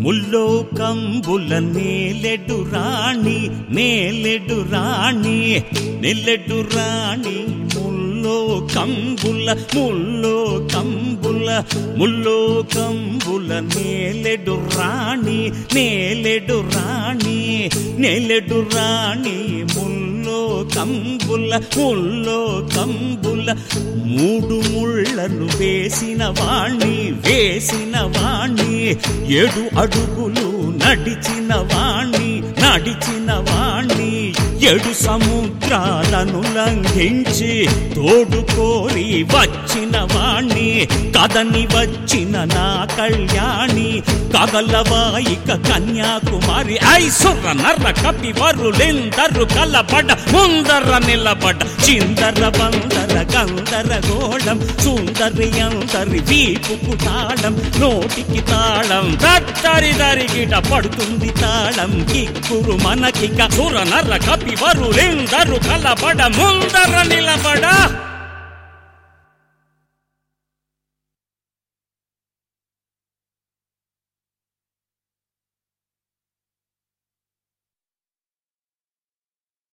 ముల్లో కంబుల నేలెడు రాణి నేలెడు రాణి నెల్లెడు రాణి ముల్లో కంబుల ముల్లో కంబుల ముల్లో కంబుల నేలెడు రాణి నేలెడు రాణి నేలెడు రాణి ముల్లో కంబుల ముల్లో కంబుల మూడు ముళ్ళను వేసిన వాణ్ణి వేసిన వాణ్ణి ఏడు అడుగులు నడిచిన వాణ్ణి నడిచిన వాణ్ణి ఏడు సముద్రాలను లంఘించి తోడుకోరి వచ్చిన వాణ్ణి కదని వచ్చిన నా కళ్యాణి కగలవాయిక కన్యాకుమారి ఐ సుర్ర నర్ర కపి వరులెందరు కలబడ ముందర నిలబడ చిందర బందర గందర గోళం సుందరి అందరి వీపుకు తాళం నోటికి తాళం దత్తరి దరిగిట పడుతుంది తాళం కిక్కురు మనకిక సుర నర్ర కపి వరులెందరు కలబడ ముందర నిలబడ